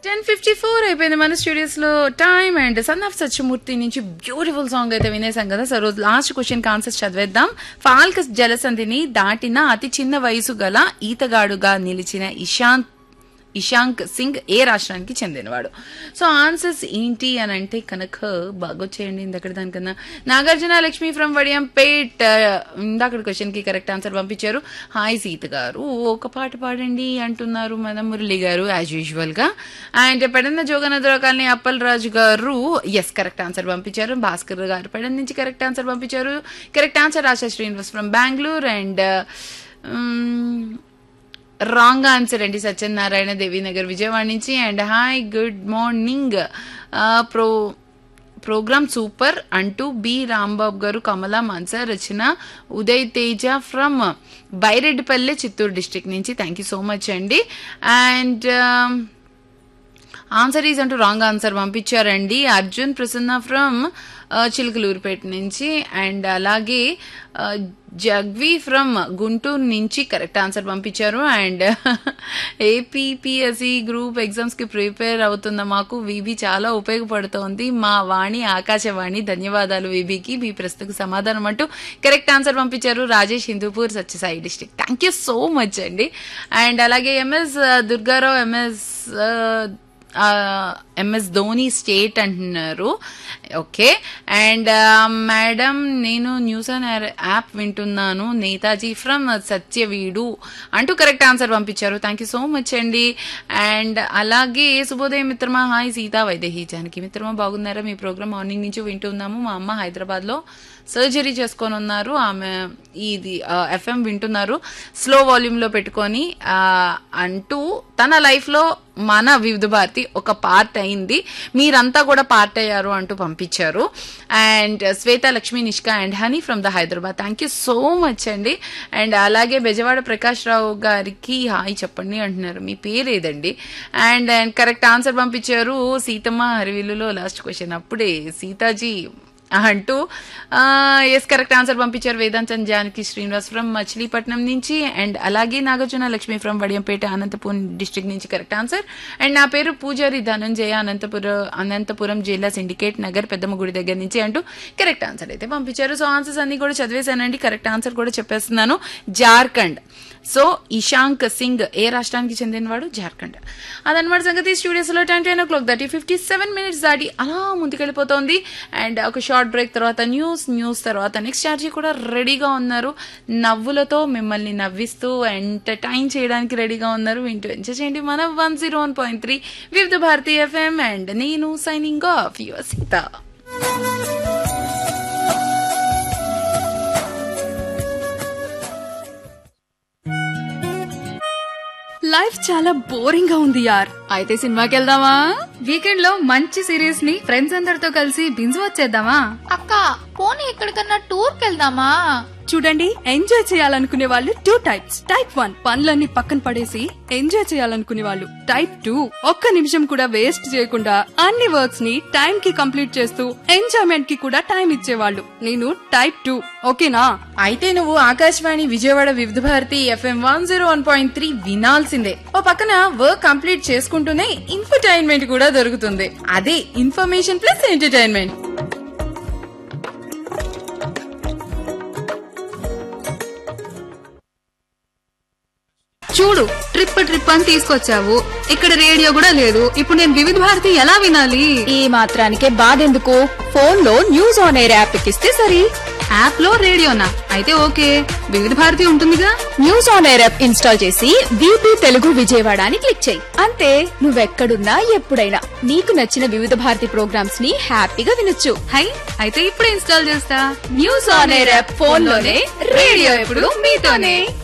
ten fifty four అయిపోయింది మన studios లో time and son of Satyamurthy నుంచి బ్యూటిఫుల్ సాంగ్ అయితే వినేసాం కదా సో రోజు లాస్ట్ క్వశ్చన్ ఆన్సర్స్ చదివేద్దాం ఫాల్కస్ జలసంధిని దాటిన అతి చిన్న వయసు గల ఈతగాడుగా నిలిచిన ఇషాంత్ ఇషాంక్ సింగ్ ఏ రాష్ట్రానికి చెందినవాడు సో ఆన్సర్స్ ఏంటి అని అంటే కనుక బాగొచ్చేయండి ఇందక్కడ దానికన్నా నాగార్జున లక్ష్మి ఫ్రమ్ వడియంపేట్ ఇందాక క్వశ్చన్ కి కరెక్ట్ ఆన్సర్ పంపించారు హాయ్ సీత గారు ఒక పాట పాడండి అంటున్నారు మన మురళి గారు యాజ్ యూజువల్ గా అండ్ పెడన్న జోగనదుర కాలనీ అప్పల్ రాజు గారు ఎస్ కరెక్ట్ ఆన్సర్ పంపించారు భాస్కర్ గారు పెడన్ నుంచి కరెక్ట్ ఆన్సర్ పంపించారు correct answer Asha Srinivas from Bengaluru and wrong answer అండి సత్యనారాయణ దేవీనగర్ విజయవాడ నుంచి and hi good morning pro program super అంటూ బి రాంబాబు గారు కమలా మాన్సా రచన ఉదయ్ తేజ ఫ్రమ్ బైరెడ్డిపల్లె చిత్తూరు డిస్ట్రిక్ట్ నుంచి థ్యాంక్ యూ సో మచ్ అండి అండ్ ఆన్సర్ ఈజ్ అంటూ రాంగ్ ఆన్సర్ పంపించారండి అర్జున్ ప్రసన్న ఫ్రమ్ చిలుకలూరుపేట నుంచి అండ్ అలాగే ఆ, జగ్వి ఫ్రమ్ గుంటూరు నుంచి కరెక్ట్ ఆన్సర్ పంపించారు అండ్ ఏపీపీఎస్సి గ్రూప్ ఎగ్జామ్స్ కి ప్రిపేర్ అవుతున్న మాకు విబి చాలా ఉపయోగపడుతోంది మా వాణి ఆకాశవాణి ధన్యవాదాలు విబికి మీ ప్రశ్నకు సమాధానం అంటూ కరెక్ట్ ఆన్సర్ పంపించారు Rajesh Hindupur Sathya Sai district thank you so much అండి అండ్ అలాగే MS Durgarao MS MS Dhoni state అంటున్నారు ఓకే అండ్ మేడం నేను న్యూస్ అండ్ యాప్ వింటున్నాను నేతాజీ ఫ్రమ్ సత్యవీడు అంటూ కరెక్ట్ ఆన్సర్ పంపించారు థ్యాంక్ యూ సో మచ్ అండి అండ్ అలాగే శుభోదయం మిత్రమా హాయ్ సీతా వైదేహి జానకి మిత్రమా బాగున్నారా మీ ప్రోగ్రామ్ మార్నింగ్ నుంచి వింటున్నాము మా అమ్మ హైదరాబాద్ లో సర్జరీ చేసుకొని ఉన్నారు ఆమె ఇది ఎఫ్ఎం వింటున్నారు స్లో వాల్యూమ్ లో పెట్టుకొని ఆ, అంటూ తన లైఫ్ లో మన వివిధ భారతి ఒక పార్ట్ అయింది మీరంతా కూడా పార్ట్ అయ్యారు అంటూ పంపించారు and Swetha Lakshmi Nishka and Honey from the Hyderabad thank you so much అండి అండ్ అలాగే బెజవాడ ప్రకాష్ రావు గారికి హాయ్ చెప్పండి అంటున్నారు మీ పేరు ఏదండి అండ్ అండ్ కరెక్ట్ ఆన్సర్ పంపించారు సీతమ్మ హరివిల్లులో లాస్ట్ క్వశ్చన్ అప్పుడే సీతాజీ అంటూ ఎస్ కరెక్ట్ ఆన్సర్ పంపించారు వేదాంతన్ జానకి శ్రీనివాస్ ఫ్రమ్ మచిలీపట్నం నుంచి అండ్ అలాగే నాగార్జున లక్ష్మి ఫ్రమ్ వడియంపేట అనంతపురం డిస్ట్రిక్ట్ నుంచి కరెక్ట్ ఆన్సర్ అండ్ నా పేరు పూజారి ధనంజయ అనంతపురం అనంతపురం జిల్లా సిండికేట్ నగర్ పెద్దమ్మ గుడి దగ్గర నుంచి అంటూ కరెక్ట్ ఆన్సర్ అయితే పంపించారు సో ఆన్సర్స్ అన్ని కూడా చదివేశానండి కరెక్ట్ ఆన్సర్ కూడా చెప్పేస్తున్నాను జార్ఖండ్ సో ఇషాంక్ సింగ్ ఏ రాష్ట్రానికి చెందినవాడు జార్ఖండ్ అదనమాట సంగతి స్టూడియోస్ లో టెన్ టెన్ ఓ క్లాక్ దాటి ఫిఫ్టీ సెవెన్ మినిట్స్ దాటి అలా ముందుకెళ్ళిపోతోంది అండ్ ఒక షార్ట్ బ్రేక్ తర్వాత న్యూస్ న్యూస్ తర్వాత నెక్స్ట్ ఛార్జీ కూడా రెడీగా ఉన్నారు నవ్వులతో మిమ్మల్ని నవ్విస్తూ ఎంటర్టైన్ చేయడానికి రెడీగా ఉన్నారు వింటూ ఎంజాయ్ చేయండి మన one zero one point three Vividh Bharati FM and నేను signing off your Sita life చాలా బోరింగ్ గా ఉంది యార్ అయితే సినిమాకి వెళ్దామా వీకెండ్ లో మంచి సిరీస్ ని ఫ్రెండ్స్ అందరితో కలిసి బింజ్ వచ్చేద్దామా అక్క పోనీ ఎక్కడికన్నా టూర్ కెళ్దామా చూడండి ఎంజాయ్ చేయాలనుకునే వాళ్ళు టూ టైప్స్ టైప్ వన్ పనులన్నీ పక్కన పడేసి ఎంజాయ్ చేయాలనుకునే వాళ్ళు టైప్ టూ ఒక్క నిమిషం కూడా వేస్ట్ చేయకుండా అన్ని వర్క్స్ ని టైం కి కంప్లీట్ చేస్తూ ఎంజాయ్మెంట్ కి కూడా టైం ఇచ్చేవాళ్ళు నేను టైప్ టూ ఓకేనా అయితే నువ్వు Akashvani Vijayawada Vividh Bharati FM one zero one point three వినాల్సిందే ఓ పక్కన వర్క్ కంప్లీట్ చేసుకుంటూనే ఇన్ఫర్టైన్మెంట్ కూడా దొరుకుతుంది అదే ఇన్ఫర్మేషన్ ప్లస్ ఎంటర్టైన్మెంట్ చూడు ట్రిప్ ట్రిప్ అని తీసుకొచ్చావు ఇక్కడ రేడియో కూడా లేదు ఇప్పుడు నేను వివిధ భారతి ఎలా వినాలి ఈ మాత్రానికే బాధెందుకు ఫోన్ లో న్యూస్ ఆన్ ఎయిర్ యాప్ ఎక్కిస్తే సరి యాప్ లో రేడియోనా అయితే ఓకే వివిధ భారతి ఉంటుందిగా news on air app install చేసి బీపీ తెలుగు విజయవాడ అని క్లిక్ చేయి అంతే నువ్వెక్కడున్నా ఎప్పుడైనా నీకు నచ్చిన వివిధ భారతి ప్రోగ్రామ్స్ ని హ్యాపీగా వినొచ్చు హై అయితే ఇప్పుడే ఇన్స్టాల్ చేస్తా news on air app phone లోనే రేడియో ఎప్పుడు మీతోనే